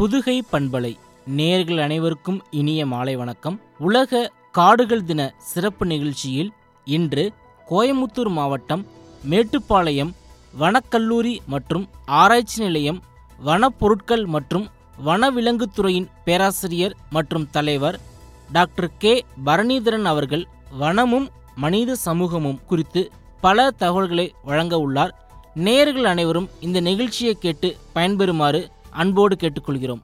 புதுகை பண்பலை நேயர்கள் அனைவருக்கும் இனிய மாலை வணக்கம் உலக காடுகள் தின சிறப்பு நிகழ்ச்சியில் இன்று கோயமுத்தூர் மாவட்டம் மேட்டுப்பாளையம் வனக்கல்லூரி மற்றும் ஆராய்ச்சி நிலையம் வனப்பொருட்கள் மற்றும் வனவிலங்குத்துறையின் பேராசிரியர் மற்றும் தலைவர் டாக்டர் கே பரணிதரன் அவர்கள் வனமும் மனித சமூகமும் குறித்து பல தகவல்களை வழங்க உள்ளார் நேயர்கள் அனைவரும் இந்த நிகழ்ச்சியை கேட்டு பயன்பெறுமாறு அன்போடு கேட்டுக்கொள்கிறோம்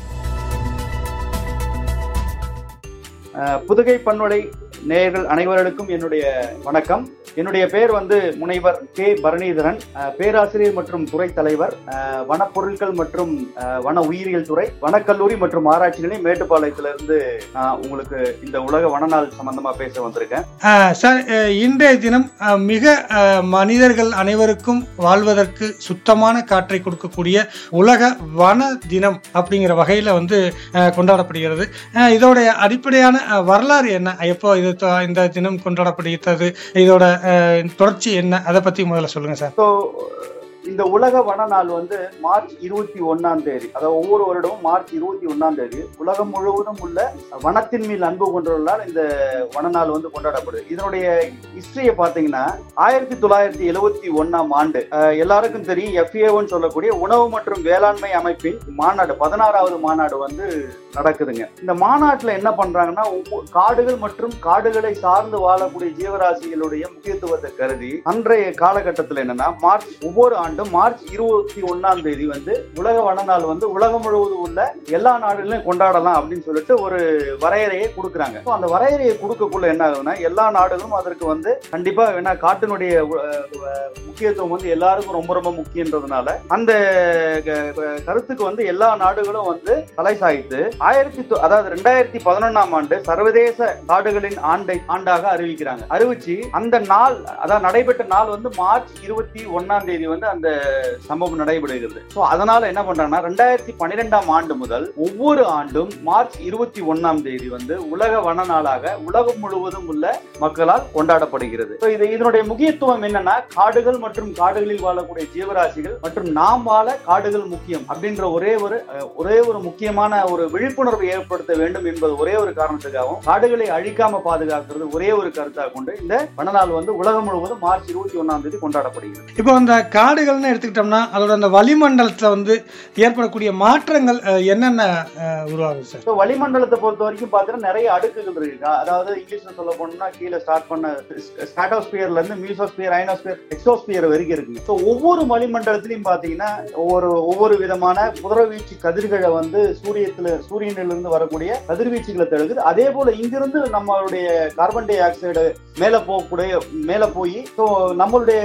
அஹ், புதுகை பன்மொழி நேயர்கள் அனைவர்களுக்கும் என்னுடைய வணக்கம் என்னுடைய பெயர் வந்து முனைவர் கே பரணிதரன் அஹ், பேராசிரியர் மற்றும் துறை தலைவர் அஹ், வனப்பொருட்கள் மற்றும் அஹ், வன உயிரியல் துறை வனக்கல்லூரி மற்றும் ஆராய்ச்சி நிலையம் மேட்டுப்பாளையத்திலிருந்து நான் உங்களுக்கு இந்த உலக வனநாள் சம்பந்தமா பேச வந்திருக்கேன் ஆஹ் சார் அஹ் இன்றைய தினம் அஹ் மிக அஹ், மனிதர்கள் அனைவருக்கும் வாழ்வதற்கு சுத்தமான காற்றை கொடுக்கக்கூடிய உலக வன தினம் அப்படிங்கிற வகையில் வந்து அஹ், கொண்டாடப்படுகிறது அஹ் இதோடைய அடிப்படையான அஹ், வரலாறு என்ன எப்போ இது தொ- இந்த தினம் கொண்டாடப்படுகிறது இதோட அஹ், தொடர்ச்சி என்ன அதை பற்றி முதல்ல சொல்லுங்கள் சார் ஸோ இந்த உலக வன நாள் வந்து மார்ச் இருபத்தி ஒன்னாம் தேதி அதாவது ஒவ்வொரு வருடமும் மார்ச் இருபத்தி ஒன்னாம் தேதி உலகம் முழுவதும் உள்ள வனத்தின் மேல் அன்பு கொண்டுள்ளால் இந்த வன நாள் வந்து கொண்டாடப்படுது இதனுடைய ஹிஸ்டரியை பார்த்தீங்கன்னா ஆயிரத்தி தொள்ளாயிரத்தி எழுவத்தி ஒன்னாம் ஆண்டு அஹ், எல்லாருக்கும் தெரியும் எஃப்ஏஓன்னு சொல்லக்கூடிய உணவு மற்றும் வேளாண்மை அமைப்பின் மாநாடு பதினாறாவது மாநாடு வந்து நடக்குதுங்க இந்த மாநாட்டுல என்ன பண்றாங்கன்னா ஒவ்வொரு காடுகள் மற்றும் காடுகளை சார்ந்து வாழக்கூடிய ஜீவராசிகளுடைய முக்கியத்துவத்தை கருதி அன்றைய காலகட்டத்தில் என்னன்னா மார்ச் ஒவ்வொரு ஆண்டும் மார்ச் இருபத்தி ஒன்னாம் தேதி வந்து உலக வன நாள் வந்து உலகம் முழுவதும் உள்ள எல்லா நாடுகளையும் கொண்டாடலாம் அப்படின்னு சொல்லிட்டு ஒரு வரையறையை கொடுக்குறாங்க So, அந்த வரையறையை கொடுக்கக்குள்ள என்ன ஆகுதுன்னா எல்லா நாடுகளும் அதற்கு வந்து கண்டிப்பா ஏன்னா காட்டினுடைய அஹ், அஹ், முக்கியத்துவம் வந்து எல்லாருக்கும் ரொம்ப ரொம்ப முக்கியன்றதுனால அந்த க- க- கருத்துக்கு வந்து எல்லா நாடுகளும் வந்து தலை சாய்த்து ஆயிரத்தி தொ- அதாவது ரெண்டாயிரத்தி பதினொன்னாம் ஆண்டு சர்வதேச காடுகளின் ஆண்டை ஆண்டாக அறிவிக்கிறாங்க அறிவிச்சு அந்த நாள் அதாவது நடைபெற்ற நாள் வந்து மார்ச் இருபத்தி ஒன்னாம் தேதி வந்து அந்த சம்பவம் நடைபெறுகிறது சோ அதனால என்ன பண்றாங்கன்னா ரெண்டாயிரத்தி பன்னிரெண்டாம் ஆண்டு முதல் ஒவ்வொரு ஆண்டும் மார்ச் இருபத்தி ஒன்னாம் தேதி வந்து உலக வன நாளாக உலகம் முழுவதும் உள்ள மக்களால் கொண்டாடப்படுகிறது So இது இதனுடைய முக்கியத்துவம் என்னன்னா காடுகள் மற்றும் காடுகளில் வாழக்கூடிய ஜீவராசிகள் மற்றும் நாம் வாழ காடுகள் முக்கியம் அப்படின்ற ஒரே ஒரு அஹ், ஒரே ஒரு முக்கியமான ஒரு விழிப்புணர்வை ஏற்படுத்த வேண்டும் என்பது ஒரே ஒரு காரணத்துக்காகவும் காடுகளை அழிக்காம பாதுகாக்கிறது ஒரே ஒரு கருத்தாக கொண்டு இந்த வனநாள் வந்து உலகம் முழுவதும் மார்ச் இருபத்தி ஒன்னாம் தேதி கொண்டாடப்படுகிறது இப்போ அந்த காடுகள்னு எடுத்துக்கிட்டோம்னா அதோட அந்த வளிமண்டலத்தில் வந்து ஏற்படக்கூடிய மாற்றங்கள் அஹ், என்னென்ன அஹ், உருவாகுது சார் ஸோ வளிமண்டலத்தை பொறுத்த வரைக்கும் பார்த்தீங்கன்னா நிறைய அடுக்குகள் இருக்கு அதாவது இங்கிலீஷ்ல சொல்ல போனோம்னா கீழே ஸ்டார்ட் பண்ண ஸ்டாட்டோஸ்பியர்ல இருந்து மியூசோஸ்பியர் ஐனோஸ்பியர் எக்ஸோஸ்பியர் வரைக்கும் இருக்கு ஸோ ஒவ்வொரு வளிமண்டலத்திலையும் பார்த்தீங்கன்னா ஒவ்வொரு ஒவ்வொரு விதமான புதரவீச்சு கதிர்களை வந்து சூரியத்துல சூரியனிலிருந்து வரக்கூடிய கதிர்வீச்சுகளை தடுக்குது அதே போல இங்கிருந்து நம்மளுடைய கார்பன் டை ஆக்சைடு மேல போகக்கூடிய மேல போய் ஸோ நம்மளுடைய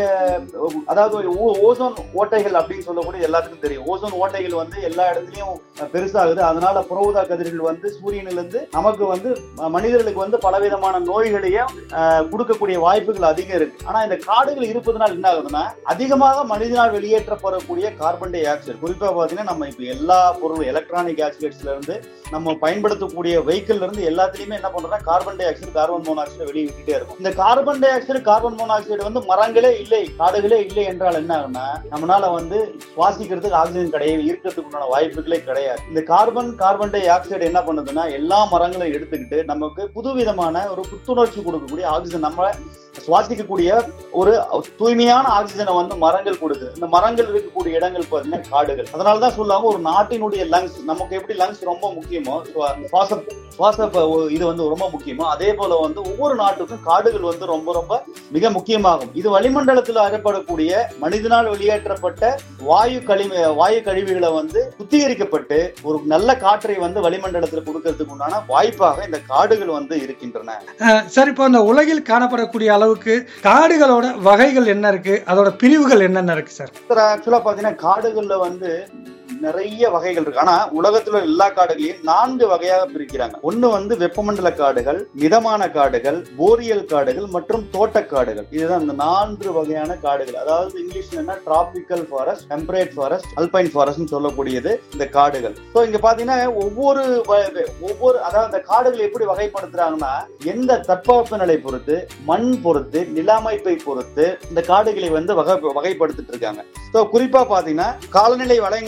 அதாவது ஓ- ஓசோன் ஓட்டைகள் அப்படின்னு சொல்லக்கூடிய எல்லாத்துக்கும் தெரியும் ஓசோன் ஓட்டைகள் வந்து எல்லா இடத்துலயும் பெருசாகுது அதனால புறஊதா கதிர்கள் வந்து சூரியனிலிருந்து நமக்கு வந்து அஹ், மனிதர்களுக்கு வந்து பலவிதமான நோய்களையும் அஹ், கொடுக்கக்கூடிய வாய்ப்புகள் அதிகம் இருக்கு ஆனா இந்த காடுகள் இருப்பதனால் என்ன ஆகுதுன்னா அதிகமாக மனிதனால் வெளியேற்றப்படக்கூடிய கார்பன் டை ஆக்சைடு குறிப்பா பாத்தீங்கன்னா நம்ம இப்ப எல்லா பொருளும் எலக்ட்ரானிக் ஆக்சிடென்ட்ஸ்ல இருந்து நம்ம பயன்படுத்தக்கூடிய வெஹிக்கிள்ல இருந்து எல்லாத்துலயுமே என்ன பண்றோம்னா carbon dioxide carbon monoxide வெளியே விட்டுட்டே இருக்கும் இந்த carbon dioxide carbon monoxide வந்து மரங்களே இல்லை காடுகளே இல்லை என்றால் என்ன ஆகும்னா நம்மளால வந்து சுவாசிக்கிறதுக்கு ஆக்சிஜன் கிடையாது இருக்கிறதுக்கு உண்டான வாய்ப்புகளே கிடையாது இந்த கார்பன் கார்பன் டை ஆக்சைடு என்ன பண்ணுதுன்னா எல்லா மரங்களையும் எடுத்துக்கிட்டு நமக்கு புதுவிதமான ஒரு புத்துணர்ச்சி கொடுக்கக்கூடிய ஆக்சிஜன் நம்ம சுவாசிக்கக்கூடிய ஒரு தூய்மையான ஆக்சிஜனை வந்து மரங்கள் கொடுக்குது இந்த மரங்கள் இருக்கக்கூடிய இடங்கள் பார்த்தீங்கன்னா காடுகள் அதனால தான் சொல்லுவாங்க ஒரு நாட்டினுடைய லங்ஸ் நமக்கு எப்படி லங்ஸ் ரொம்ப முக்கியமோ சுவா- சுவாச சுவாச ப- இது வந்து ரொம்ப முக்கியமோ அதே போல வந்து ஒவ்வொரு நாட்டுக்கும் காடுகள் வந்து ரொம்ப ரொம்ப மிக முக்கியமாகும் இது வளிமண்டலத்தில் ஏற்படக்கூடிய மனிதனால் வெளியேற்றப்பட்ட வாயு கழிவு வாயு கழிவுகளை வந்து சுத்திகரிக்கப்பட்டு ஒரு நல்ல காற்றை வந்து வளிமண்டலத்தில் கொடுக்கறதுக்கு உண்டான வாய்ப்பாக இந்த காடுகள் வந்து இருக்கின்றன அஹ், சார் இப்போ இந்த உலகில் காணப்படக்கூடிய அளவுக்கு காடுகளோட வகைகள் என்ன இருக்கு அதோட பிரிவுகள் என்னென்ன இருக்கு சார் சார் ஆக்சுவலா பாத்தீங்கன்னா காடுகள்ல வந்து நிறைய வகைகள் இருக்கு ஆனா உலகத்துல உள்ள எல்லா காடுகளையும் நான்கு வகையாக பிரிக்கிறாங்க ஒண்ணு வந்து வெப்பமண்டல காடுகள் மிதமான காடுகள் போரியல் காடுகள் மற்றும் தோட்டக்காடுகள் இதுதான் இந்த நான்கு வகையான காடுகள் அதாவது இங்கிலீஷ்ல என்ன tropical forest temperate forest alpine forest சொல்லக்கூடியது இந்த காடுகள் ஸோ இங்க பாத்தீங்கன்னா ஒவ்வொரு வ- ஒவ்வொரு அதாவது இந்த காடுகள் எப்படி வகைப்படுத்துறாங்கன்னா எந்த தட்பவெப்ப நிலை பொறுத்து மண் பொறுத்து நிலமைப்பை பொறுத்து இந்த காடுகளை வந்து வகை வகைப்படுத்திட்டு இருக்காங்க ஸோ குறிப்பா பாத்தீங்கன்னா காலநிலை வளங்களை பொறுத்து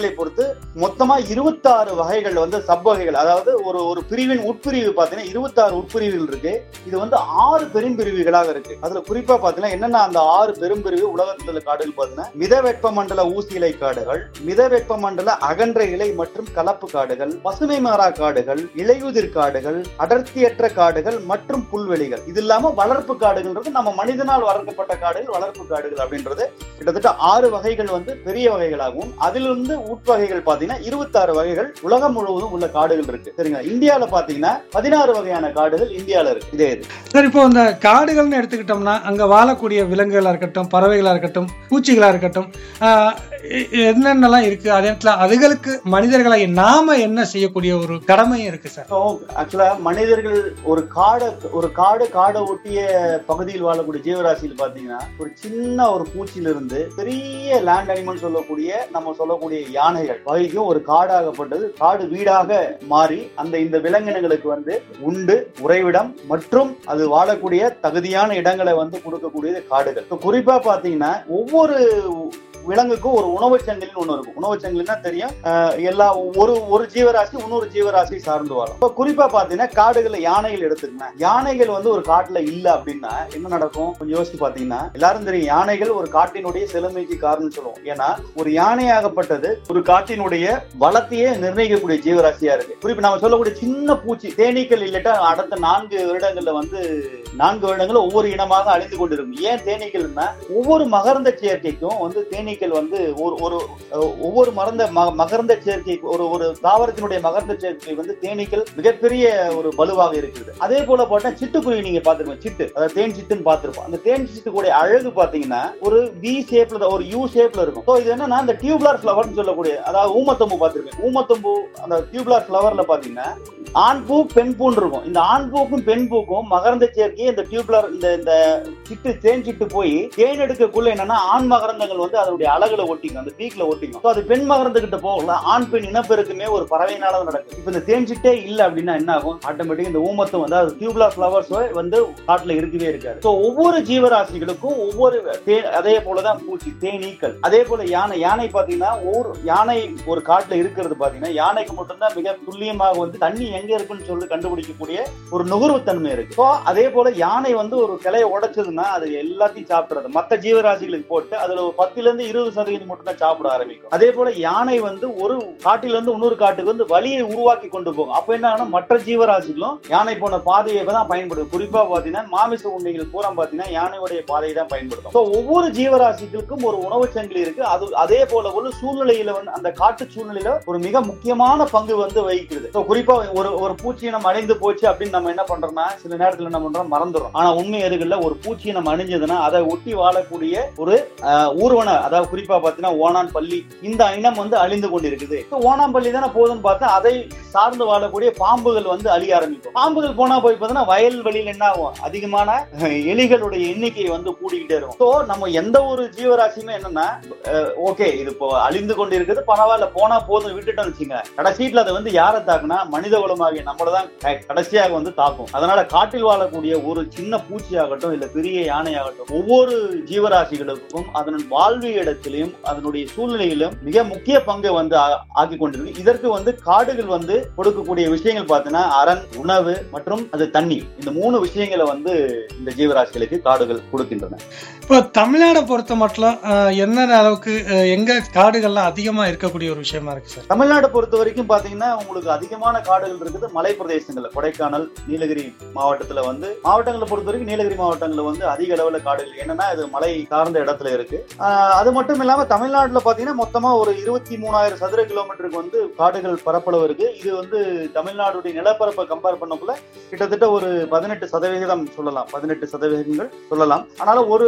வந்து மொத்தமா இருபத்தாறு வகைகள் வந்து சப் வகைகள் அதாவது ஒரு ஒரு பிரிவின் உட்பிரிவு பாத்தீங்கன்னா இருபத்தாறு உட்பிரிவுகள் இருக்கு இது வந்து ஆறு பெரும்பிரிவுகளாக இருக்கு அதுல குறிப்பா பாத்தீங்கன்னா என்னென்ன அந்த ஆறு பெரும்பிரிவு உலகத்தில் உள்ள காடுகள் பாத்தீங்கன்னா மித வெப்பமண்டல ஊசி இலை காடுகள் மித வெப்பமண்டல அகன்ற இலை மற்றும் கலப்பு காடுகள் பசுமை மாறா காடுகள் இலையுதிர் காடுகள் அடர்த்தியற்ற காடுகள் மற்றும் புல்வெளிகள் இது இல்லாம வளர்ப்பு காடுகள்ன்றது நம்ம மனிதனால் வளர்க்கப்பட்ட காடுகள் வளர்ப்பு காடுகள் அப்படின்றது கிட்டத்தட்ட ஆறு வகைகள் வந்து பெரிய வகைகளாகவும் அதிலிருந்து உட்வகைகள் பாத்தீங்கன்னா இருபத்தாறு வகைகள் உலகம் முழுவதும் உள்ள காடுகள் இருக்கு சரிங்களா இந்தியால பாத்தீங்கன்னா பதினாறு வகையான காடுகள் இந்தியால இருக்கு இதே இது சார் இப்போ இந்த காடுகள்னு எடுத்துக்கிட்டோம்னா அங்க வாழக்கூடிய விலங்குகளா இருக்கட்டும் பறவைகளா இருக்கட்டும் பூச்சிகளா இருக்கட்டும் ஆஹ் எ- என்னென்னலாம் இருக்கு அதே நேரத்துல அதுகளுக்கு மனிதர்களாகி நாம என்ன செய்யக்கூடிய ஒரு கடமையும் இருக்கு சார் ஆக்சுவலா மனிதர்கள் ஒரு காடை ஒரு காடு காடை ஒட்டிய பகுதியில் வாழக்கூடிய ஜீவராசியில் பாத்தீங்கன்னா ஒரு சின்ன ஒரு பூச்சியில இருந்து பெரிய லேண்ட் அனிமல் சொல்லக்கூடிய நம்ம சொல்லக்கூடிய யானைகள் வகைக்கும் ஒரு காடாகப்பட்டது காடு வீடாக மாறி அந்த இந்த விலங்கினங்களுக்கு வந்து உண்டு உறைவிடம் மற்றும் அது வாழக்கூடிய தகுதியான இடங்களை வந்து கொடுக்கக்கூடியது காடுகள் இப்ப குறிப்பா பாத்தீங்கன்னா ஒவ்வொரு விலங்குக்கும் ஒரு உணவு சங்கிலின்னு ஒண்ணு இருக்கும் உணவு சங்கிலின்னா தெரியும் அஹ் எல்லா ஒரு ஒரு ஜீவராசி இன்னொரு ஜீவராசி சார்ந்து வாழும் இப்ப குறிப்பா பாத்தீங்கன்னா காடுகள்ல யானைகள் எடுத்துக்கங்க யானைகள் வந்து ஒரு காட்டுல இல்ல அப்படின்னா என்ன நடக்கும் கொஞ்சம் யோசிச்சு பாத்தீங்கன்னா எல்லாரும் தெரியும் யானைகள் ஒரு காட்டினுடைய செழுமைக்கு காரணம் சொல்லுவோம் ஏன்னா ஒரு யானையாகப்பட்டது ஒரு காட்டினுடைய வளத்தையே நிர்ணயிக்கக்கூடிய ஜீவராசியா இருக்கு குறிப்பா நாம சொல்லக்கூடிய சின்ன பூச்சி தேனீக்கள் இல்லட்டா அடுத்த நான்கு வருடங்கள்ல வந்து நான்கு வருடங்கள் ஒவ்வொரு இனமாக அழிந்து கொண்டிருக்கும் ஏன் தேனீக்கள்னா ஒவ்வொரு மகரந்த சேர்க்கைக்கும் வந்து தேனீக்கள் வந்து ஒரு ஒரு அஹ், ஒவ்வொரு மறந்த ம- மகரந்த சேர்க்கை ஒரு ஒரு தாவரத்தினுடைய மகரந்த சேர்க்கை வந்து தேனீக்கள் மிகப்பெரிய ஒரு வலுவாக இருக்குது அதே போல போட்டா சிட்டுக்குருவி நீங்க பாத்துருப்போம் சிட்டு அதாவது தேன் சிட்டுன்னு பாத்துருப்போம் அந்த தேன் சிட்டுக்குடைய அழகு பாத்தீங்கன்னா ஒரு வி ஷேப்ல ஒரு யூ ஷேப்ல இருக்கும் So இது என்னன்னா இந்த டியூப்லார் ஃபிளவர்னு சொல்லக்கூடிய அதாவது ஊமத்தம்பு பாத்திருக்கேன் ஊமத்தம்பு அந்த டியூப்லார் ஃபிளவர்ல பாத்தீங்கன்னா ஆண் பூ பெண் பூன்னு இருக்கும் இந்த ஆண் பூக்கும் பெண் பூக்கும் மகரந்த சேர்க்கை இந்த டியூப்லர் இந்த இந்த சிட்டு தேன் சிட்டு போய் தேன் எடுக்கக்குள்ள என்னன்னா ஆண் மகரந்தங்கள் வந்து அதனுடைய அழகுல ஒட்டிக்கும் அந்த பீக்ல ஒட்டிக்கும் So அது பெண் மகரந்த கிட்ட போகல ஆண் பெண் இனப்பெருக்குமே ஒரு பறவையினால தான் நடக்கும் இப்ப இந்த தேன் சிட்டே இல்ல அப்படின்னா என்ன ஆகும் ஆட்டோமேட்டிக் இந்த ஊமத்தம் வந்து அது டியூப்லர் ஃபிளவர்ஸ் வந்து காட்டுல இருக்கவே இருக்காது ஸோ ஒவ்வொரு ஜீவராசிகளுக்கும் ஒவ்வொரு தே- அதே போலதான் பூச்சி தேனீக்கள் அதே போல யானை யானை பாத்தீங்கன்னா ஒரு யானை ஒரு காட்டுல இருக்கிறது பாத்தீங்கன்னா யானைக்கு மட்டும்தான் மிக துல்லியமாக வந்து தண்ணி எங்க இருக்குன்னு சொல்லி கண்டுபிடிக்கக்கூடிய ஒரு நுகர்வுத்தன்மை இருக்கு ஸோ அதே போல யானை வந்து ஒரு கிளையை உடைச்சதுன்னா அது எல்லாத்தையும் சாப்பிடுறது மற்ற ஜீவராசிகளுக்கு போட்டு அதுல ஒரு பத்துல இருந்து இருபது சதவீதம் மட்டும் தான் சாப்பிட ஆரம்பிக்கும் அதே போல யானை வந்து ஒரு காட்டில இருந்து இன்னொரு காட்டுக்கு வந்து வழியை உருவாக்கி கொண்டு போகும் அப்ப என்ன ஆகும்னா மற்ற ஜீவராசிகளும் யானை போன பாதையை தான் பயன்படுத்தும் குறிப்பா பாத்தீங்கன்னா மாமிச உண்மைகள் பூரா பாத்தீங்கன்னா யானையுடைய பாதையை தான் பயன்படுத்தும் So, ஒவ்வொரு ஜீவராசிகளுக்கும் ஒரு உணவு சங்கிலி இருக்கு அது அதே போல ஒரு சூழ்நிலையில வந்து அந்த காட்டு சூழ்நிலையில ஒரு மிக முக்கியமான பங்கு வந்து வகிக்கிறது So, குறிப்பா ஒரு ஒரு பூச்சியினம் அழிந்து போச்சு அப்படின்னு நம்ம என்ன பண்றோம்னா சில நேரத்துல என்ன பண்றோம் மறந்துடும் ஆனா உண்மை எதுக்குள்ள ஒரு பூச்சியினம் அணிஞ்சதுன்னா அதை ஒட்டி வாழக்கூடிய ஒரு ஆஹ், ஊர்வன அதாவது குறிப்பா பாத்தீங்கன்னா ஓணான் பள்ளி இந்த இனம் வந்து அழிந்து கொண்டிருக்குது So, ஓணான் பள்ளி தானே போதும்னு பார்த்தா அதை சார்ந்து வாழக்கூடிய பாம்புகள் வந்து அழிய ஆரம்பிக்கும் பாம்புகள் போனா போய் பார்த்தீங்கன்னா வயல் வெளியில என்ன ஆகும் அதிகமான அஹ், எலிகளுடைய எண்ணிக்கை வந்து கூடிக்கிட்டே இருக்கும் ஸோ நம்ம எந்த ஒரு ஜீவராசியுமே என்னன்னா ஓகே இது இப்போ அழிந்து கொண்டு இருக்குது பரவாயில்ல போனா போதும் விட்டுட்டோம்னு வச்சுங்க கடைசியில அதை வந்து யாரை தாக்குனா மனித குலமாகிய நம்மள தான் க- கடைசியாக வந்து தாக்கும் அதனால காட்டில் வாழக்கூடிய ஒரு சின்ன பூச்சி ஆகட்டும் இல்ல பெரிய யானை ஆகட்டும் ஒவ்வொரு ஜீவராசிகளுக்கும் அதன் வாழ்வு இடத்திலையும் அதனுடைய சூழ்நிலையிலும் மிக முக்கிய பங்கை வந்து ஆ- ஆக்கி கொண்டிருக்கு இதற்கு வந்து காடுகள் வந்து கொடுக்கக்கூடிய விஷயங்கள் பார்த்தீங்கன்னா அரண் உணவு மற்றும் அது தண்ணி இந்த மூணு விஷயங்களை வந்து இந்த ஜீவராசிகளுக்கு காடுகள் கொடுக்கின்றன இப்போ தமிழ்நாடை பொறுத்த மட்டும் ஆஹ், என்னென்ன அளவுக்கு ஆஹ், எங்க காடுகள்லாம் அதிகமா இருக்கக்கூடிய ஒரு விஷயமா இருக்கு சார் தமிழ்நாடு பொறுத்த வரைக்கும் பாத்தீங்கன்னா உங்களுக்கு அதிகமான காடுகள் இருக்குது மலை பிரதேசங்கள்ல கொடைக்கானல் நீலகிரி மாவட்டத்துல வந்து மாவட்டங்களை பொறுத்த வரைக்கும் நீலகிரி மாவட்டங்கள்ல வந்து அதிக அளவுல காடுகள் என்னன்னா இது மலை சார்ந்த இடத்துல இருக்கு ஆஹ் அது மட்டும் இல்லாம தமிழ்நாட்டுல பாத்தீங்கன்னா மொத்தமா ஒரு இருபத்தி மூணாயிரம் சதுர கிலோமீட்டருக்கு வந்து காடுகள் பரப்பளவு இருக்கு இது வந்து தமிழ்நாடுடைய நிலப்பரப்பை கம்பேர் பண்ணக்குள்ள கிட்டத்தட்ட ஒரு பதினெட்டு சதவிகிதம் சொல்லலாம் பதினெட்டு சதவிகிதங்கள் சொல்லலாம் ஆனாலும் ஒரு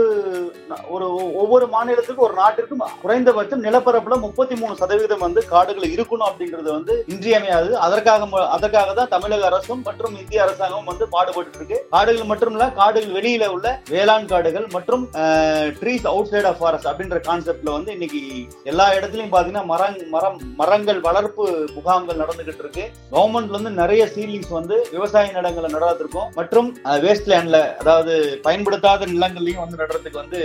ஒரு ஒவ்வொரு மாநிலத்துக்கும் ஒரு நாட்டிற்கும் குறைந்தபட்சம் நிலப்பரப்புல முப்பத்தி மூணு சதவீதம் வந்து காடுகள் இருக்கணும் அப்படிங்கிறது வந்து இன்றியமையாது அதற்காக ம- அதற்காக தான் தமிழக அரசும் மற்றும் இந்திய அரசாங்கமும் வந்து பாடுபட்டு இருக்கு காடுகள் மட்டும் இல்ல காடுகள் வெளியில உள்ள வேளாண் காடுகள் மற்றும் trees outside of forest அப்படின்ற கான்செப்ட்ல வந்து இன்னைக்கு எல்லா இடத்துலயும் பாத்தீங்கன்னா மரம் மரம் மரங்கள் வளர்ப்பு முகாம்கள் நடந்துகிட்டு இருக்கு கவர்மெண்ட்ல இருந்து நிறைய சீலிங்ஸ் வந்து விவசாய நிலங்களை நடுறதுக்கும் மற்றும் வேஸ்ட் லேண்ட்ல அதாவது பயன்படுத்தாத நிலங்கள்லயும் வந்து நடுறதுக்கு வந்து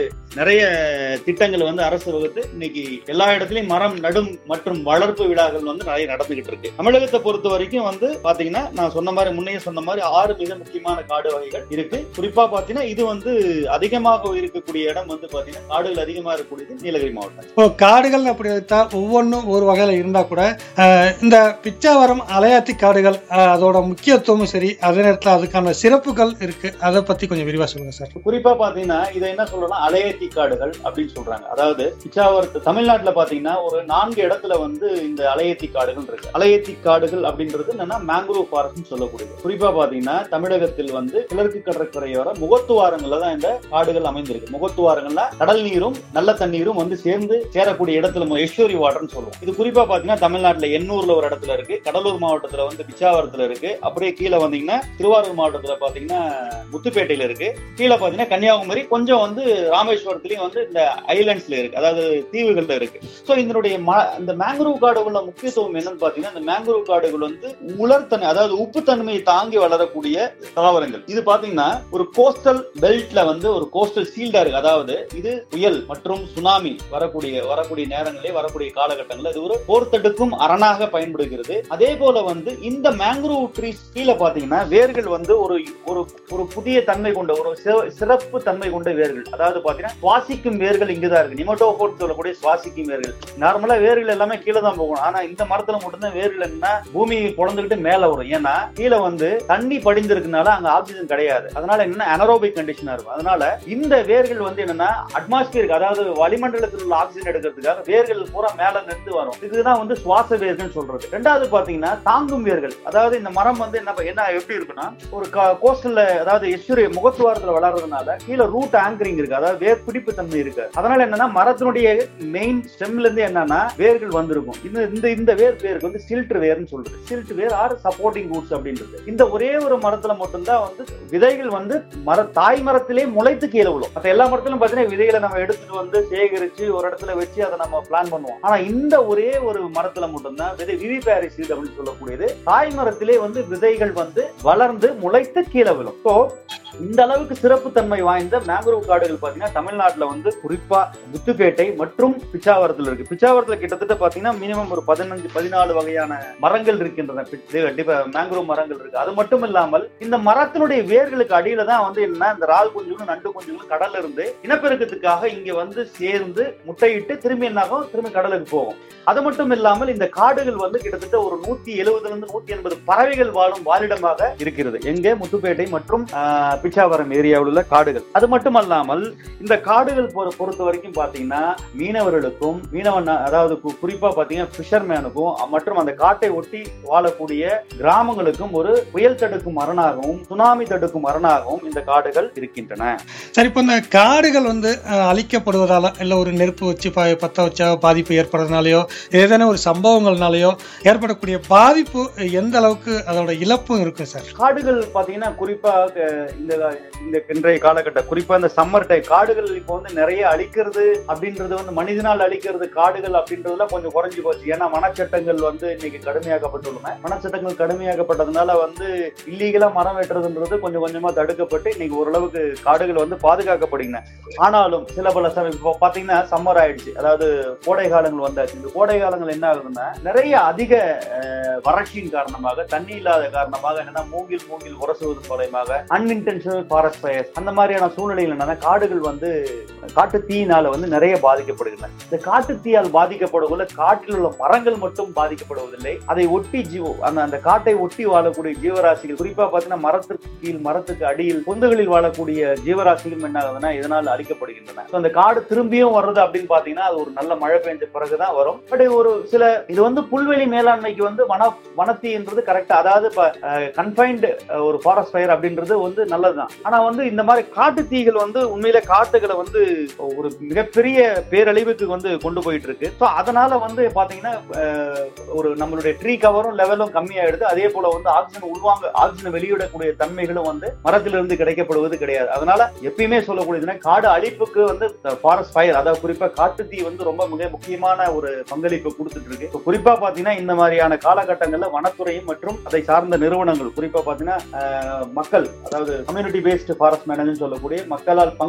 நிறைய திட்டங்கள் வந்து அரசு வகுத்து இன்னைக்கு எல்லா இடத்துலயும் மரம் நடும் மற்றும் வளர்ப்பு விழாக்கள் வந்து நிறைய நடந்துகிட்டு இருக்கு தமிழகத்தை பொறுத்த வரைக்கும் வந்து பாத்தீங்கன்னா நான் சொன்ன மாதிரி முன்னையே சொன்ன மாதிரி ஆறு மிக முக்கியமான காடு வகைகள் இருக்கு குறிப்பா பாத்தீங்கன்னா இது வந்து அதிகமாக இருக்கக்கூடிய இடம் வந்து பாத்தீங்கன்னா காடுகள் அதிகமா இருக்கக்கூடியது நீலகிரி மாவட்டம் இப்போ காடுகள் அப்படி எடுத்தா ஒவ்வொன்றும் ஒரு வகையில இருந்தா கூட அஹ், இந்த பிச்சாவரம் அலையாத்தி காடுகள் அஹ், அதோட முக்கியத்துவமும் சரி அதே நேரத்தில் அதுக்கான சிறப்புகள் இருக்கு அதை பத்தி கொஞ்சம் விரிவா சொல்லுங்க சார் குறிப்பா பாத்தீங்கன்னா இதை என்ன சொல்லலாம் அலையத்தி காடுகள் அப்படின்னு சொல்றாங்க அதாவது பிச்சாவரத்து தமிழ்நாட்டுல பாத்தீங்கன்னா ஒரு நான்கு இடத்துல வந்து இந்த அலையத்தி காடுகள் இருக்கு அலையத்தி காடுகள் அப்படின்றது என்னன்னா மேங்க்ரோவ் ஃபாரஸ்ட் சொல்லக்கூடியது குறிப்பா பாத்தீங்கன்னா தமிழகத்தில் வந்து கிழக்கு கடற்கரையோர முகத்துவாரங்கள்ல தான் இந்த காடுகள் அமைந்திருக்கு முகத்துவாரங்கள்ல கடல் நீரும் நல்ல தண்ணீரும் வந்து சேர்ந்து சேரக்கூடிய இடத்துல மு- எஸ்டோரி வாட்டர்னு சொல்லுவோம் இது குறிப்பா பாத்தீங்கன்னா தமிழ்நாட்டுல எண்ணூர்ல ஒரு இடத்துல இருக்கு கடலூர் மாவட்டத்துல வந்து பிச்சாவரத்துல இருக்கு அப்படியே கீழே வந்தீங்கன்னா திருவாரூர் மாவட்டத்துல பாத்தீங்கன்னா முத்துப்பேட்டையில இருக்கு கீழே பாத்தீங்கன்னா கன்னியாகுமரி கொஞ்சம் வந்து ராமேஸ்வரத்துலயும் வந்து இந்த ஐலாண்ட்ஸ்ல இருக்கு அதாவது தீவுகள்ல இருக்கு சோ இதனுடைய ம- இந்த மேங்க்ரோவ் காடுகளோட முக்கியத்துவம் என்னன்னு பாத்தீங்கன்னா இந்த மேங்க்ரோவ் காடுகள் வந்து உலர்த்தன்மை அதாவது உப்புத்தன்மையை தாங்கி வளரக்கூடிய தாவரங்கள் இது பாத்தீங்கன்னா ஒரு கோஸ்டல் பெல்ட்ல வந்து ஒரு கோஸ்டல் சீல்டா இருக்கு அதாவது இது புயல் மற்றும் சுனாமி வரக்கூடிய வரக்கூடிய நேரங்களே வரக்கூடிய காலகட்டங்கள்ல இது ஒரு போர்த்தடுக்கும் அரணாக பயன்படுகிறது அதே போல வந்து இந்த மேங்க்ரோவ் ட்ரீஸ் கீழே பாத்தீங்கன்னா வேர்கள் வந்து ஒரு ஒரு ஒரு புதிய தன்மை கொண்ட ஒரு சி- சிறப்பு தன்மை கொண்ட வேர்கள் அதாவது பாத்தீங்கன்னா சுவாசிக்கும் வேர்கள் இங்குதான் இருக்கு நிமோட்டோபோட் சொல்லக்கூடிய சுவாசிக்கும் வேர்கள் நார்மலா வேர்கள் எல்லாமே கீழே தான் போகணும் ஆனா இந்த மரத்துல மட்டும்தான் வேர்கள் என்ன பூமி பொழந்துகிட்டு மேல வரும் ஏன்னா கீழே வந்து தண்ணி படிந்திருக்கனால அங்க ஆக்சிஜன் கிடையாது அதனால என்ன அனரோபிக் கண்டிஷனா இருக்கும் அதனால இந்த வேர்கள் வந்து என்னன்னா அட்மாஸ்பியருக்கு அதாவது வளிமண்டலத்தில் உள்ள ஆக்சிஜன் எடுக்கிறதுக்காக வேர்கள் பூரா மேல நின்று வரும் இதுதான் வந்து சுவாச வேர்கள் சொல்றது ரெண்டாவது பாத்தீங்கன்னா தாங்கும் வேர்கள் அதாவது இந்த மரம் வந்து என்ன ப- என்ன எப்படி இருக்குன்னா ஒரு கோஸ்டல்ல அதாவது எஸ்யூரி முகத்துவாரத்துல வளர்றதுனால கீழே ரூட் ஆங்கரிங் இருக்கு அதாவது வேர் பிடிப்பு தன்மை இருக்கு அதனால என்னன்னா மரத்தினுடைய மெயின் ஸ்டெம்ல இருந்து என்னன்னா வேர்கள் வந்திருக்கும் இந்த இந்த இந்த வேர் பேருக்கு வந்து சில்ட் வேர்னு சொல்றது சில்ட் வேர் ஆர் சப்போர்ட்டிங் ரூட்ஸ் அப்படின்றது இந்த ஒரே ஒரு மரத்துல மட்டும்தான் வந்து விதைகள் வந்து மர தாய் மரத்திலே முளைத்து கீழே விழும் மற்ற எல்லா மரத்திலும் பாத்தீங்கன்னா விதைகளை நம்ம எடுத்துட்டு வந்து சேகரிச்சு ஒரு இடத்துல வச்சு அதை நம்ம பிளான் பண்ணுவோம் ஆனா இந்த ஒரே ஒரு மரத்துல மட்டும்தான் விதை விவிபேரி சீட் அப்படின்னு சொல்லக்கூடியது தாய் மரத்திலே வந்து விதைகள் வந்து வளர்ந்து முளைத்து கீழே விழும் ஸோ இந்த அளவுக்கு சிறப்பு தன்மை வாய்ந்த மேங்க்ரோவ் காடுகள் பாத்தீங்கன்னா தமிழ்நாட்டுல வந்து குறிப்பா முத்துப்பேட்டை மற்றும் பிச்சாவரத்துல இருக்கு பிச்சாவரத்துல கிட்டத்தட்ட பாத்தீங்கன்னா மினிமம் ஒரு பதினஞ்சு பதினாலு வகையான மரங்கள் இருக்கின்றன மேங்க்ரோவ் மரங்கள் இருக்கு அது மட்டும் இல்லாமல் இந்த மரத்தினுடைய வேர்களுக்கு அடியில தான் வந்து என்ன இந்த ரால் குஞ்சுகளும் நண்டு குஞ்சுகளும் கடல்ல இருந்து இனப்பெருக்கத்துக்காக இங்க வந்து சேர்ந்து முட்டையிட்டு திரும்பி என்னாகும் திரும்பி கடலுக்கு போகும் அது மட்டும் இல்லாமல் இந்த காடுகள் வந்து கிட்டத்தட்ட ஒரு நூத்தி எழுபதுல இருந்து நூத்தி எண்பது பறவைகள் வாழும் வாழிடமாக இருக்கிறது எங்கே முத்துப்பேட்டை மற்றும் ஆஹ், பிச்சாவரம் ஏரியாவில் உள்ள காடுகள் அது மட்டுமல்லாமல் இந்த காடுகள் பொறு- பொறுத்த வரைக்கும் பாத்தீங்கன்னா மீனவர்களுக்கும் மீனவன் அதாவது கு- குறிப்பா பாத்தீங்கன்னா ஃபிஷர்மேனுக்கும் மற்றும் அந்த காட்டை ஒட்டி வாழக்கூடிய கிராமங்களுக்கும் ஒரு புயல் தடுக்கும் அரணாகவும் சுனாமி தடுக்கும் அரணாகவும் இந்த காடுகள் இருக்கின்றன சரி இப்போ இந்த காடுகள் வந்து அஹ், அழிக்கப்படுவதால இல்லை ஒரு நெருப்பு வச்சு ப பற்ற வச்சா பாதிப்பு ஏற்படுறதுனாலையோ ஏதேனும் ஒரு சம்பவங்கள்னாலையோ ஏற்படக்கூடிய பாதிப்பு எந்த அளவுக்கு அதோட இழப்பும் இருக்கும் சார் காடுகள் பாத்தீங்கன்னா குறிப்பா அஹ், இந்த இந்த இன்றைய காலகட்டம் குறிப்பா இந்த சம்மர் டைம் காடுகள் இப்போ வந்து நிறைய அழிக்கிறது அப்படின்றது வந்து மனிதனால் அழிக்கிறது காடுகள் அப்படின்றதுலாம் கொஞ்சம் குறைஞ்சு போச்சு ஏன்னா வனச்சட்டங்கள் வந்து இன்னைக்கு கடுமையாக்கப்பட்டுள்ளன வனச்சட்டங்கள் கடுமையாக்கப்பட்டதுனால வந்து இல்லீகலா மரம் வெட்டுறதுன்றது கொஞ்சம் கொஞ்சமா தடுக்கப்பட்டு இன்னைக்கு ஓரளவுக்கு காடுகள் வந்து பாதுகாக்கப்படுகின்றன ஆனாலும் சில பல சமயம் இப்போ பாத்தீங்கன்னா சம்மர் ஆயிடுச்சு அதாவது கோடை காலங்கள் வந்தாச்சு இந்த கோடை காலங்கள் என்ன ஆகுதுன்னா நிறைய அதிக அஹ், வறட்சியின் காரணமாக தண்ணி இல்லாத காரணமாக என்னன்னா மூங்கில் மூங்கில் உரசுவதன் மூலயமாக அன்இன்டென்ஷனல் ஃபாரஸ்ட் ஃபயர்ஸ் அந்த மாதிரியான சூழ்நிலைகள் என்னன்னா காடுகள் வந்து காட்டு தீயினால வந்து நிறைய பாதிக்கப்படுகின்றன இந்த காட்டு தீயால் பாதிக்கப்படுவதில் காட்டில் உள்ள மரங்கள் மட்டும் பாதிக்கப்படுவதில்லை அதை ஒட்டி ஜீவ அந்த அந்த காட்டை ஒட்டி வாழக்கூடிய ஜீவராசிகள் குறிப்பா பார்த்தீங்கன்னா மரத்திற்கு கீழ் மரத்துக்கு அடியில் பொந்துகளில் வாழக்கூடிய ஜீவராசிகள் என்ன ஆகுதுன்னா இதனால் அழிக்கப்படுகின்றன So, அந்த காடு திரும்பியும் வர்றது அப்படின்னு பாத்தீங்கன்னா அது ஒரு நல்ல மழை பெஞ்ச பிறகுதான் வரும் பட் ஒரு சில இது வந்து புல்வெளி மேலாண்மைக்கு வந்து வன வனத்தீன்றது கரெக்டா அதாவது கன்ஃபைன்டு ஒரு ஃபாரஸ்ட் ஃபயர் அப்படின்றது வந்து நல்லதுதான் ஆனா வந்து இந்த மாதிரி காட்டு தீகள் வந்து உண்மையில காட்டுகளை வந்து ஒரு மிகப்பெரிய பேரழிவுக்கு வந்து கொண்டு போயிட்டு இருக்கு ஸோ அதனால வந்து பாத்தீங்கன்னா அஹ், ஒரு நம்மளுடைய ட்ரீ கவரும் லெவலும் கம்மியாயிடுது அதே போல வந்து ஆக்சிஜன் உள்வாங்க ஆக்சிஜன் வெளியிடக்கூடிய தன்மைகளும் வந்து மரத்திலிருந்து கிடைக்கப்படுவது கிடையாது அதனால எப்பயுமே சொல்லக்கூடியதுன்னா காடு அழிப்புக்கு வந்து ஃபாரஸ்ட் ஃபயர் அதாவது குறிப்பா காட்டு தீ வந்து ரொம்ப மிக முக்கியமான ஒரு பங்களிப்பு கொடுத்துட்டு இருக்கு இப்ப குறிப்பா பாத்தீங்கன்னா இந்த மாதிரியான காலகட்டங்கள்ல வனத்துறையும் மற்றும் அதை சார்ந்த நிறுவனங்கள் குறிப்பா பாத்தீங்கன்னா அஹ், மக்கள் அதாவது கம்யூனிட்டி பேஸ்டு ஃபாரஸ்ட் மேனேஜ்னு சொல்லக்கூடிய மக்களால் பங்களிப்பு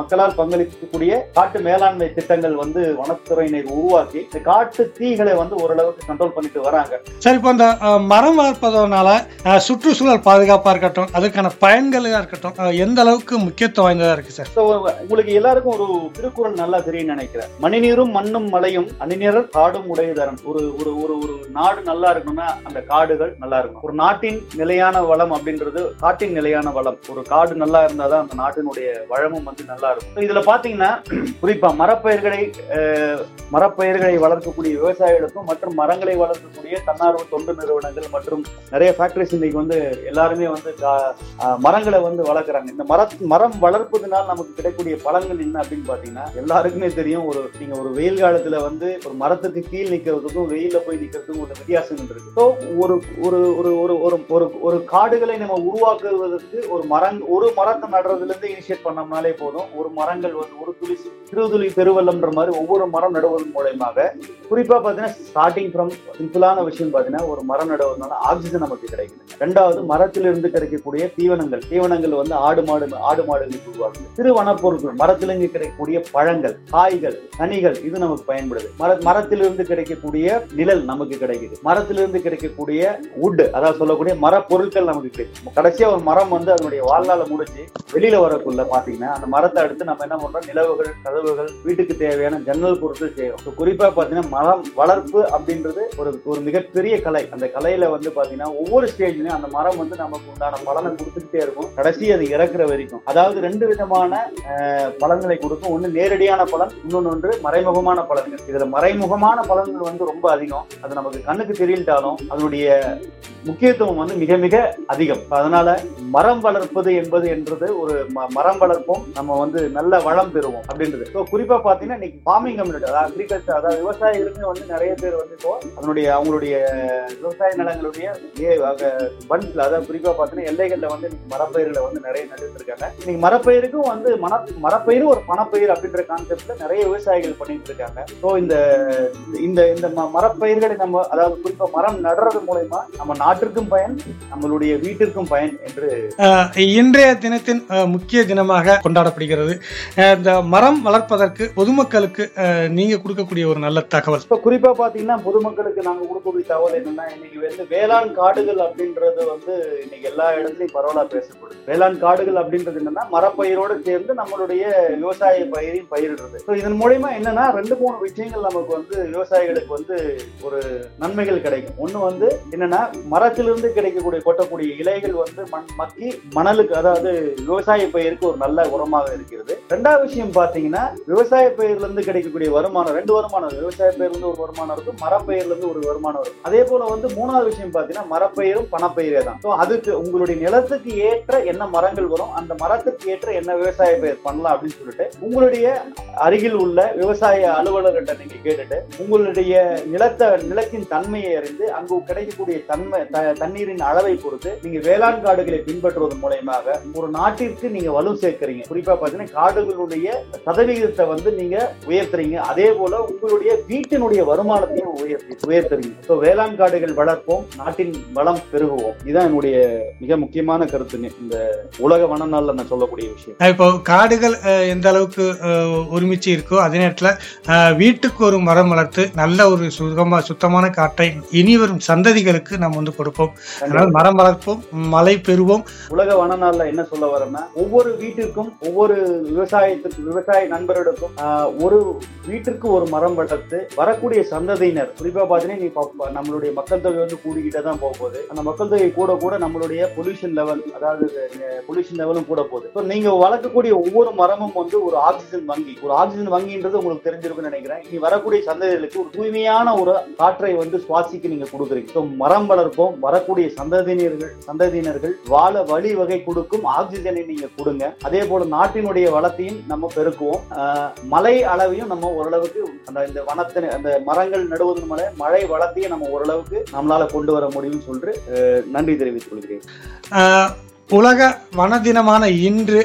மக்களால் பங்களிக்கக்கூடிய காட்டு மேலாண்மை திட்டங்கள் வந்து வனத்துறையினர் உருவாக்கி இந்த காட்டு தீகளை வந்து ஓரளவுக்கு கண்ட்ரோல் பண்ணிட்டு வராங்க சரி இப்போ இந்த அஹ், மரம் வளர்ப்பதனால அஹ், சுற்றுச்சூழல் பாதுகாப்பா இருக்கட்டும் அதுக்கான பயன்களா இருக்கட்டும் அஹ், எந்த அளவுக்கு முக்கியத்துவம் வாய்ந்ததா இருக்கு சார் So, உங்களுக்கு எல்லாருக்கும் ஒரு திருக்குறள் நல்லா தெரியும் நினைக்கிறேன் மணிநீரும் மண்ணும் மலையும் அணிநிறர் காடும் உடையதரன் ஒரு ஒரு ஒரு ஒரு நாடு நல்லா இருக்கணும்னா அந்த காடுகள் நல்லா இருக்கும் ஒரு நாட்டின் நிலையான வளம் அப்படின்றது காட்டின் நிலையான வளம் ஒரு காடு நல்லா இருந்தாதான் அந்த நாட்டினுடைய வளமும் வந்து நல்லா இருக்கும் So, இதுல பாத்தீங்கன்னா குறிப்பா மரப்பயிர்களை அஹ், மரப்பயிர்களை வளர்க்கக்கூடிய விவசாயிகளுக்கும் மற்றும் மரங்களை வளர்க்கக்கூடிய தன்னார்வ தொண்டு நிறுவனங்கள் மற்றும் நிறைய ஃபேக்டரிஸ் இன்னைக்கு வந்து எல்லாருமே வந்து கா- ஆஹ் மரங்களை வந்து வளர்க்குறாங்க இந்த மர மரம் வளர்ப்பதனால் நமக்கு கிடைக்கக்கூடிய பலன்கள் என்ன அப்படின்னு பாத்தீங்கன்னா எல்லாருக்குமே தெரியும் ஒரு நீங்க ஒரு வெயில் காலத்துல வந்து ஒரு மரத்துக்கு கீழ் நிக்கிறதுக்கும் வெயில்ல போய் நிக்கிறதுக்கும் ஒரு வித்தியாசம் இருக்கு ஸோ ஒரு ஒரு ஒரு ஒரு ஒரு ஒரு ஒரு காடுகளை நம்ம உருவாக்குவதற்கு ஒரு மரங் ஒரு மரத்தை நடுறதுல இருந்து இனிஷியேட் பண்ணோம்னாலே போதும் ஒரு மரங்கள் வந்து ஒரு துளி சிறுதுளி பெருவெள்ளம்ன்ற மாதிரி ஒவ்வொரு மரம் நடுவதன் மூலயமாக குறிப்பா பாத்தீங்கன்னா ஸ்டார்டிங் ஃப்ரம் சிம்பிளான விஷயம் பாத்தீங்கன்னா ஒரு மரம் நடுவதனால ஆக்சிஜன் நமக்கு கிடைக்குது ரெண்டாவது மரத்திலிருந்து கிடைக்கக்கூடிய தீவனங்கள் தீவனங்கள் வந்து ஆடு மாடு ஆடு மாடுகளுக்கு உருவாக்குது சிறு வனப்பொருட்கள் மரத்திலிருந்து கிடைக்கக்கூடிய பழங்கள் காய்கள் கனிகள் இது நமக்கு பயன்படுது மர மரத்திலிருந்து கிடைக்கக்கூடிய நிழல் நமக்கு கிடைக்குது மரத்திலிருந்து கிடைக்கக்கூடிய wood அதாவது சொல்லக்கூடிய மரப்பொருட்கள் நமக்கு கிடைக்கும் கடைசியா ஒரு மரம் வந்து அதனுடைய வாழ்நாள முடிச்சு வெளியில வரக்குள்ள பாத்தீங்கன்னா அந்த மரத்தை அடுத்து நம்ம என்ன பண்றோம் நிலவுகள் கதவுகள் வீட்டுக்கு தேவையான ஜன்னல் பொருட்கள் செய்யறோம் So, குறிப்பா பாத்தீங்கன்னா மரம் வளர்ப்பு அப்படின்றது ஒரு ஒரு மிகப்பெரிய கலை அந்த கலையில வந்து பாத்தீங்கன்னா ஒவ்வொரு ஸ்டேஜ்லயும் அந்த மரம் வந்து நமக்கு உண்டான பலனை கொடுத்துக்கிட்டே இருக்கும் கடைசி அது இறக்குற வரைக்கும் அதாவது ரெண்டு விதமான அஹ், பலன்களை கொடுக்கும் ஒண்ணு நேரடியான பலன் இன்னொன்னு ஒன்று மறைமுகமான பலன்கள் இதுல மறைமுகமான பலன்கள் வந்து ரொம்ப அதிகம் அது நமக்கு கண்ணுக்கு தெரியட்டாலும் அதனுடைய முக்கியத்துவம் வந்து மிக மிக அதிகம் அதனால மரம் வளர்ப்பது என்பது என்றது ஒரு ம- மரம் வளர்ப்போம் நம்ம வந்து நல்ல வளம் பெறுவோம் அப்படின்றது ஸோ குறிப்பா பாத்தீங்கன்னா இன்னைக்கு ஃபார்மிங் கம்யூனிட்டி அதாவது அக்ரிகல்ச்சர் அதாவது விவசாயிகளுமே வந்து நிறைய பேர் வந்து இப்போ அதனுடைய அவங்களுடைய விவசாய நிலங்களுடைய ஏ பண்ட்ல அதாவது குறிப்பா பாத்தீங்கன்னா எல்லைகள்ல வந்து இன்னைக்கு மரப்பயிர்களை வந்து நிறைய நட்டுட்டு இருக்காங்க இன்னைக்கு மரப்பயிருக்கும் வந்து மன மரப்பயிர் ஒரு பணப்பயிர் அப்படின்ற கான்செப்ட்ல நிறைய விவசாயிகள் பண்ணிட்டு இருக்காங்க ஸோ இந்த இந்த இந்த ம- மரப்பயிர்களை நம்ம அதாவது குறிப்பா மரம் நடுறது மூலயமா நம்ம நாட்டிற்கும் பயன் நம்மளுடைய வீட்டிற்கும் பயன் என்று அஹ், இன்றைய தினத்தின் அஹ், முக்கிய தினமாக கொண்டாடப்படுகிறது அஹ், இந்த மரம் வளர்ப்பதற்கு பொதுமக்களுக்கு அஹ், நீங்க கொடுக்கக்கூடிய ஒரு நல்ல தகவல் இப்ப குறிப்பா பாத்தீங்கன்னா பொதுமக்களுக்கு நாங்க கொடுக்கக்கூடிய தகவல் என்னன்னா இன்னைக்கு வந்து வேளாண் காடுகள் அப்படின்றது வந்து இன்னைக்கு எல்லா இடத்துலயும் பரவலா பேசப்படுது வேளாண் காடுகள் அப்படின்றது என்னன்னா மரப்பயிரோடு சேர்ந்து நம்மளுடைய விவசாய பயிரையும் பயிரிடுறது ஸோ இதன் மூலயமா என்னன்னா ரெண்டு மூணு விஷயங்கள் நமக்கு வந்து விவசாயிகளுக்கு வந்து ஒரு நன்மைகள் கிடைக்கும் ஒண்ணு வந்து என்னன்னா மரத்திலிருந்து கிடைக்கக்கூடிய கொட்டக்கூடிய இலைகள் வந்து மண் மக்கி மணலுக்கு அதாவது விவசாய பயிருக்கு ஒரு நல்ல உரமாக இருக்கிறது ரெண்டாவது விஷயம் பாத்தீங்கன்னா விவசாய பயிர்ல இருந்து கிடைக்கக்கூடிய வருமானம் ரெண்டு வருமானம் இருக்கு. விவசாய பயிர்ல இருந்து ஒரு வருமானம் இருக்கும் மரப்பயிர்ல இருந்து ஒரு வருமானம் இருக்கும் அதே போல வந்து மூணாவது விஷயம் பாத்தீங்கன்னா மரப்பயிரும் பணப்பயிரே தான் ஸோ அதுக்கு உங்களுடைய நிலத்துக்கு ஏற்ற என்ன மரங்கள் வரும் அந்த மரத்துக்கு ஏற்ற என்ன விவசாய பயிர் பண்ணலாம் அப்படின்னு சொல்லிட்டு உங்களுடைய அருகில் உள்ள விவசாய அலுவலர்கிட்ட நீங்க கேட்டுட்டு உங்களுடைய நிலத்த நிலத்தின் தன்மையை அறிந்து அங்கு கிடைக்கக்கூடிய தன்மை த- தண்ணீரின் அளவை பொறுத்து நீங்க வேளாண் காடுகளை பின்பற்றுவதன் மூலயமாக ஒரு நாட்டிற்கு நீங்க வலு சேர்க்கறீங்க குறிப்பா பாத்தீங்கன்னா காடுகளுடைய சதவிகிதத்தை வந்து நீங்க உயர்த்துறீங்க அதே போல உங்களுடைய வீட்டினுடைய வருமானத்தையும் உயர்த்தி உயர்த்துறீங்க ஸோ வேளாண் காடுகள் வளர்ப்போம் நாட்டின் வளம் பெருகுவோம் இதுதான் என்னுடைய மிக முக்கியமான கருத்துங்க இந்த உலக வன நாள்ல நான் சொல்லக்கூடிய விஷயம் அஹ், இப்போ காடுகள் அஹ், எந்த அளவுக்கு அஹ், ஒருமிச்சு இருக்கோ அதே நேரத்தில் வீட்டுக்கு ஒரு மரம் வளர்த்து நல்ல ஒரு சுகமா சுத்தமான காற்றை இனி வரும் சந்ததிகளுக்கு நம்ம வந்து கொடுப்போம் அதனால் மரம் வளர்ப்போம் மழை பெறுவோம் உலக வன நாள்ல என்ன சொல்ல வரேன்னா ஒவ்வொரு வீட்டிற்கும் ஒவ்வொரு விவசாயத்திற்கு விவசாய நண்பர்களுக்கும் ஆஹ், ஒரு வீட்டிற்கு ஒரு மரம் வளர்த்து வரக்கூடிய சந்ததியினர் குறிப்பா பாத்தீங்கன்னா நீ ப- நம்மளுடைய மக்கள் தொகை வந்து கூடிக்கிட்டே தான் போக போகுது அந்த மக்கள் தொகை கூட கூட நம்மளுடைய பொல்யூஷன் லெவல் அதாவது பொல்யூஷன் லெவலும் கூட போகுது So, நீங்க வளர்க்கக்கூடிய ஒவ்வொரு மரமும் வந்து ஒரு ஆக்சிஜன் வங்கி ஒரு ஆக்சிஜன் வங்கின்றது உங்களுக்கு தெரிஞ்சிருக்கும்னு நினைக்கிறேன் இனி வரக்கூடிய சந்ததிகளுக்கு ஒரு தூய்மையான ஒரு காற்றை வந்து சுவாசிக்க நீங்க கொடுக்குறீங்க So, மரம் வளர்ப்போம் வரக்கூடிய சந்ததியினர்கள் சந்ததியினர்கள் வாழ வழி வகை கொடுக்கும் ஆக்சிஜனை நீங்க கொடுங்க அதே போல நாட்டினுடைய வளத்தையும் நம்ம பெருக்குவோம் ஆஹ் மழை அளவையும் நம்ம ஓரளவுக்கு அந்த இந்த வனத்தின அந்த மரங்கள் நடுவதன் மூலம் மழை வளத்தையும் நம்ம ஓரளவுக்கு நம்மளால கொண்டு வர முடியும்னு சொல்லிட்டு அஹ் நன்றி தெரிவித்துக் கொள்கிறேன் ஆஹ் உலக வன தினமான இன்று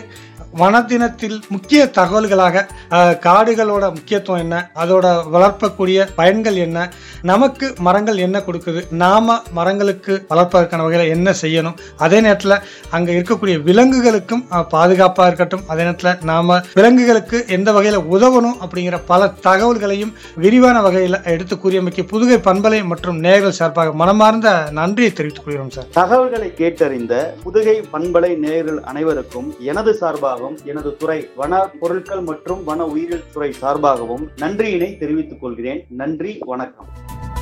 வனத்தினத்தில் முக்கிய தகவல்களாக அஹ், காடுகளோட முக்கியத்துவம் என்ன அதோட வளர்ப்பக்கூடிய பயன்கள் என்ன நமக்கு மரங்கள் என்ன கொடுக்குது நாம மரங்களுக்கு வளர்ப்பதற்கான வகையில் என்ன செய்யணும் அதே நேரத்தில் அங்கே இருக்கக்கூடிய விலங்குகளுக்கும் அஹ், பாதுகாப்பா இருக்கட்டும் அதே நேரத்தில் நாம விலங்குகளுக்கு எந்த வகையில் உதவணும் அப்படிங்கிற பல தகவல்களையும் விரிவான வகையில் எடுத்து கூறியமைக்கு புதுகை பண்பலை மற்றும் நேயர்கள் சார்பாக மனமார்ந்த நன்றியை தெரிவித்துக் கொள்கிறோம் சார் தகவல்களை கேட்டறிந்த புதுகை பண்பலை நேயர்கள் அனைவருக்கும் எனது சார்பாகவும் எனது துறை வன பொருட்கள் மற்றும் வன உயிரியல் துறை சார்பாகவும் நன்றியினை தெரிவித்துக் கொள்கிறேன் நன்றி வணக்கம்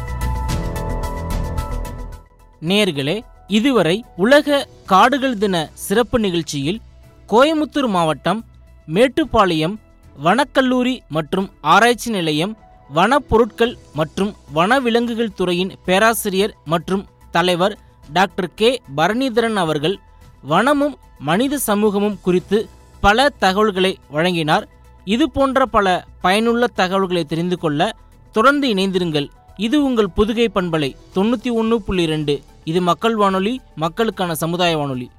நேர்களே இதுவரை உலக காடுகள் தின சிறப்பு நிகழ்ச்சியில் கோயமுத்தூர் மாவட்டம் மேட்டுப்பாளையம் வனக்கல்லூரி மற்றும் ஆராய்ச்சி நிலையம் வனப்பொருட்கள் மற்றும் வனவிலங்குகள் துறையின் பேராசிரியர் மற்றும் தலைவர் டாக்டர் கே பரணிதரன் அவர்கள் வனமும் மனித சமூகமும் குறித்து பல தகவல்களை வழங்கினார் இது போன்ற பல பயனுள்ள தகவல்களை தெரிந்து கொள்ள தொடர்ந்து இணைந்திருங்கள் இது உங்கள் புதுகை பண்பலை தொண்ணூற்றி ஒன்று புள்ளி ரெண்டு இது மக்கள் வானொலி மக்களுக்கான சமுதாய வானொலி